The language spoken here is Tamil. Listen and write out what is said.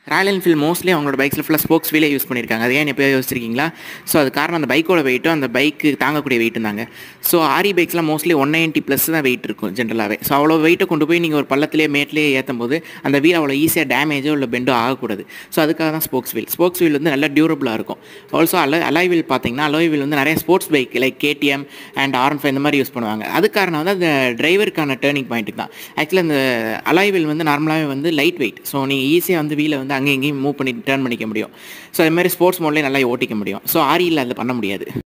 ராயல் என்ஃபீல்ட் மோஸ்ட்லி அவங்களோட பைக்ஸில் ஃபுல்லாக ஸ்போக்ஸ் வீலே யூஸ் பண்ணியிருக்காங்க அது ஏன் எப்போ யோசிச்சிருக்கீங்களா ஸோ அது காரணம் அந்த பைக்கோட வெயிட்டும் அந்த பைக்கு தாங்கக்கூடிய வெயிட் தாங்க ஸோ ஆரி பைக்ஸ்லாம் மோஸ்ட்லி ஒன் நைன்ட்டி ப்ளஸ் தான் வெயிட் இருக்கும் ஜென்ரலாகவே ஸோ அவ்வளோ வெயிட்டை கொண்டு போய் நீங்கள் ஒரு பள்ளத்திலே மேட்லேயே ஏற்றும் போது அந்த வீல் அவ்வளோ ஈஸியாக டேமேஜோ இல்லை பெண்டோ ஆகக்கூடாது ஸோ அதுக்காக தான் ஸ்போக்ஸ் வீல் ஸ்போக்ஸ் வீல் வந்து நல்லா டியூரபிளாக இருக்கும் ஆல்சோ அல அலாய் வீல் பார்த்தீங்கன்னா அலாய் வீல் வந்து நிறைய sports bike like KTM and RN five இந்த மாதிரி யூஸ் பண்ணுவாங்க அது காரணம் வந்து அந்த டிரைவருக்கான டேர்னிங் பாயிண்ட் தான் ஆக்சுவலி அந்த அலாய் வீல் வந்து நார்மலாகவே வந்து லைட் வெயிட் ஸோ நீங்கள் ஈஸியாக வந்து வீலை வந்து அங்கேயும் இங்கேயும் மூவ் பண்ணி டேர்ன் பண்ணிக்க முடியும் ஸோ அது மாதிரி ஸ்போர்ட்ஸ் மோட்லேயே நல்லா ஓட்டிக்க முடியும் ஸோ ஆரியில் அதில் பண்ண முடியாது